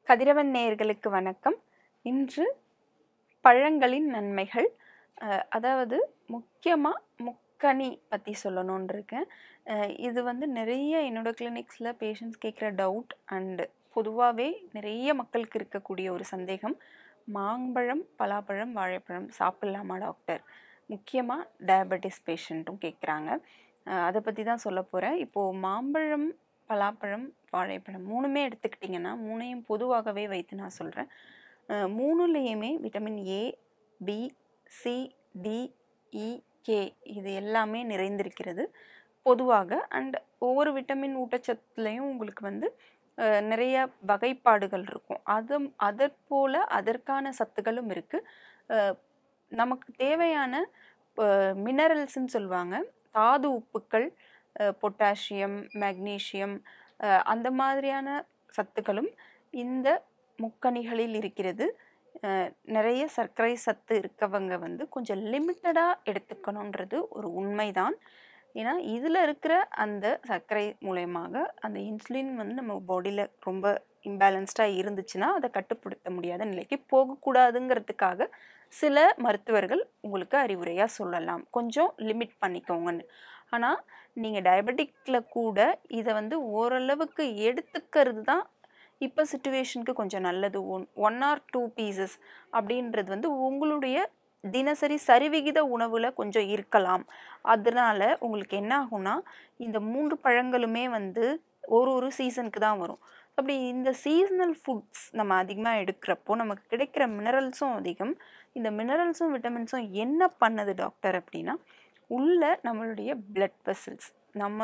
கதிரவன் நேயர்களுக்கு வணக்கம் இன்று பழங்களின் நன்மைகள் அஹ், அதாவது முக்கியமாக முக்கனி பற்றி சொல்லணும்னு இருக்கேன் அஹ், இது வந்து நிறைய என்னோட கிளினிக்ஸில் பேஷண்ட்ஸ் கேட்குற டவுட் அண்டு பொதுவாகவே நிறைய மக்களுக்கு இருக்கக்கூடிய ஒரு சந்தேகம் மாம்பழம் பலாப்பழம் வாழைப்பழம் சாப்பிட்லாமா டாக்டர் முக்கியமாக டயபெட்டிஸ் பேஷண்ட்டும் கேட்குறாங்க அதை பற்றி தான் சொல்ல போகிறேன் இப்போது மாம்பழம் பலாப்பழம் வாழைப்பழம் மூணுமே எடுத்துக்கிட்டிங்கன்னா மூணையும் பொதுவாகவே வைத்து நான் சொல்கிறேன் மூணுலேயுமே vitamin A B C D E K இது எல்லாமே நிறைந்திருக்கிறது பொதுவாக அண்ட் ஒவ்வொரு விட்டமின் ஊட்டச்சத்துலேயும் உங்களுக்கு வந்து அஹ், நிறைய வகைப்பாடுகள் இருக்கும் அது அதற்போல் அதற்கான சத்துக்களும் இருக்குது நமக்கு தேவையான மினரல்ஸ்ன்னு சொல்லுவாங்க தாது உப்புக்கள் பொட்டாசியம் மெக்னீஷியம் அந்த மாதிரியான சத்துக்களும் இந்த முக்கணிகளில் இருக்கிறது அஹ், நிறைய சர்க்கரை சத்து இருக்கவங்க வந்து கொஞ்சம் லிமிட்டடாக எடுத்துக்கணுன்றது ஒரு உண்மைதான் ஏன்னா இதில் இருக்கிற அந்த சர்க்கரை மூலயமாக அந்த இன்சுலின் வந்து நம்ம பாடியில் ரொம்ப இம்பேலன்ஸ்டாக இருந்துச்சுன்னா அதை கட்டுப்படுத்த முடியாத நிலைக்கு போகக்கூடாதுங்கிறதுக்காக சில மருத்துவர்கள் உங்களுக்கு அறிவுரையாக சொல்லலாம் கொஞ்சம் லிமிட் பண்ணிக்கோங்கன்னு ஆனால் நீங்கள் டயபெட்டிக்கில் கூட இதை வந்து ஓரளவுக்கு எடுத்துக்கிறது தான் இப்போ சுச்சுவேஷனுக்கு கொஞ்சம் நல்லது one one or two pieces அப்படின்றது வந்து உங்களுடைய தினசரி சரிவிகித உணவில் கொஞ்சம் இருக்கலாம் அதனால உங்களுக்கு என்ன ஆகும்னா இந்த மூன்று பழங்களுமே வந்து ஒரு ஒரு சீசனுக்கு தான் வரும் அப்படி இந்த சீசனல் ஃபுட்ஸ் நம்ம அதிகமாக எடுக்கிறப்போ நமக்கு கிடைக்கிற மினரல்ஸும் அதிகம் இந்த மினரல்ஸும் விட்டமின்ஸும் என்ன பண்ணுது டாக்டர் அப்படின்னா உள்ள நம்மளுடைய பிளட் வெசல்ஸ் நம்ம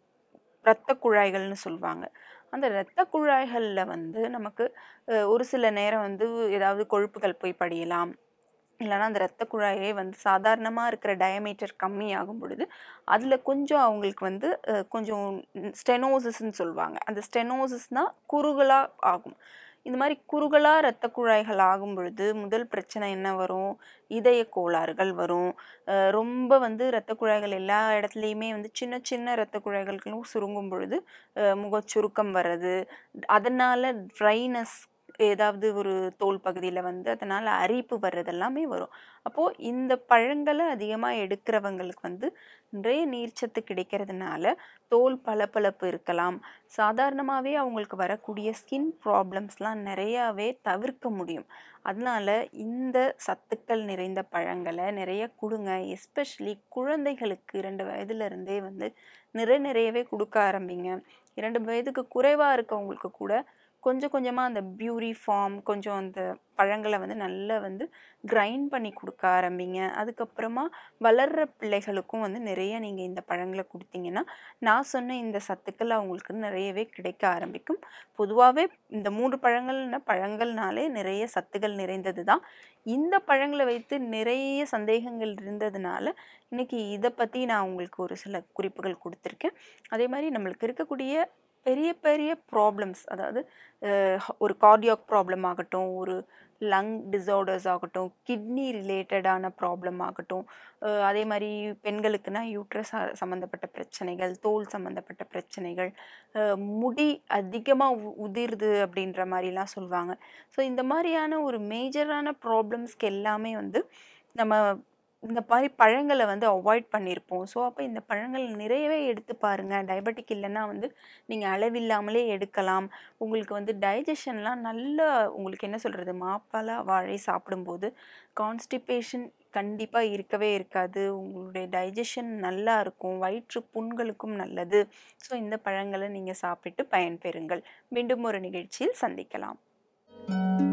இரத்த குழாய்கள்னு சொல்லுவாங்க அந்த இரத்த குழாய்களில் வந்து நமக்கு அஹ், ஒரு சில நேரம் வந்து ஏதாவது கொழுப்புகள் போய் படியலாம் இல்லைன்னா அந்த இரத்த குழாயே வந்து சாதாரணமாக இருக்கிற டயமீட்டர் கம்மியாகும் பொழுது அதில் கொஞ்சம் அவங்களுக்கு வந்து அஹ், கொஞ்சம் ஸ்டெனோசிஸ்ன்னு சொல்லுவாங்க அந்த ஸ்டெனோசிஸ்னால் குறுகலாக ஆகும் இந்த மாதிரி குறுகலாக இரத்த குழாய்கள் ஆகும் பொழுது முதல் பிரச்சனை என்ன வரும் இதய கோளாறுகள் வரும் அஹ் ரொம்ப வந்து இரத்த குழாய்கள் எல்லா இடத்துலையுமே வந்து சின்ன சின்ன இரத்த குழாய்களுக்கும் சுருங்கும் பொழுது அஹ் முகச்சுருக்கம் வர்றது அதனால் ட்ரைனஸ் ஏதாவது ஒரு தோல் பகுதியில் வந்து அதனால் அரிப்பு வர்றது எல்லாமே வரும் அப்போது இந்த பழங்களை அதிகமாக எடுக்கிறவங்களுக்கு வந்து நிறைய நீர்ச்சத்து கிடைக்கிறதுனால தோல் பளபளப்பு இருக்கலாம் சாதாரணமாகவே அவங்களுக்கு வரக்கூடிய ஸ்கின் ப்ராப்ளம்ஸ்லாம் நிறையாவே தவிர்க்க முடியும் அதனால இந்த சத்துக்கள் நிறைந்த பழங்களை நிறைய கொடுங்க எஸ்பெஷலி குழந்தைகளுக்கு இரண்டு வயதுலேருந்தே வந்து நிறைய நிறையவே கொடுக்க ஆரம்பிங்க இரண்டு வயதுக்கு குறைவாக இருக்கவங்களுக்கு கூட கொஞ்சம் கொஞ்சமாக அந்த பியூரி ஃபார்ம் கொஞ்சம் அந்த பழங்களை வந்து நல்லா வந்து கிரைண்ட் பண்ணி கொடுக்க ஆரம்பிங்க அதுக்கப்புறமா வளர்கிற பிள்ளைகளுக்கும் வந்து நிறைய நீங்கள் இந்த பழங்களை கொடுத்தீங்கன்னா நான் சொன்ன இந்த சத்துக்கள் அவங்களுக்கு நிறையவே கிடைக்க ஆரம்பிக்கும் பொதுவாகவே இந்த மூன்று பழங்கள்னா பழங்கள்னாலே நிறைய சத்துக்கள் நிறைந்தது தான் இந்த பழங்களை வைத்து நிறைய சந்தேகங்கள் இருந்ததுனால இன்னைக்கு இதை பற்றி நான் உங்களுக்கு ஒரு சில குறிப்புகள் கொடுத்துருக்கேன் அதே மாதிரி நம்மளுக்கு இருக்கக்கூடிய பெரிய பெரிய ப்ராப்ளம்ஸ் அதாவது அஹ், ஒரு கார்டியாக் ப்ராப்ளம் ஆகட்டும் ஒரு லங் டிஸார்டர்ஸ் ஆகட்டும் கிட்னி ரிலேட்டடான ப்ராப்ளம் ஆகட்டும் அஹ், அதே மாதிரி பெண்களுக்குனா யூட்ரஸ் சம்மந்தப்பட்ட பிரச்சனைகள் தோல் சம்மந்தப்பட்ட பிரச்சனைகள் அஹ், முடி அதிகமாக உதிருது அப்படின்ற மாதிரிலாம் சொல்லுவாங்க ஸோ இந்த மாதிரியான ஒரு மேஜரான ப்ராப்ளம்ஸ்க்கு எல்லாமே வந்து நம்ம இந்த மாதிரி பழங்களை வந்து அவாய்ட் பண்ணியிருப்போம் ஸோ அப்போ இந்த பழங்கள் நிறையவே எடுத்து பாருங்கள் டயபெட்டிக் இல்லைன்னா வந்து நீங்கள் அளவில்லாமலே எடுக்கலாம் உங்களுக்கு வந்து டைஜஷன்லாம் நல்ல உங்களுக்கு என்ன சொல்கிறது மாப்பழ வாழை சாப்பிடும்போது கான்ஸ்டிபேஷன் கண்டிப்பாக இருக்கவே இருக்காது உங்களுடைய டைஜஷன் நல்லா இருக்கும் வயிற்று புண்களுக்கும் நல்லது ஸோ இந்த பழங்களை நீங்கள் சாப்பிட்டு பயன்பெறுங்கள் மீண்டும் ஒரு நிகழ்ச்சியில் சந்திக்கலாம்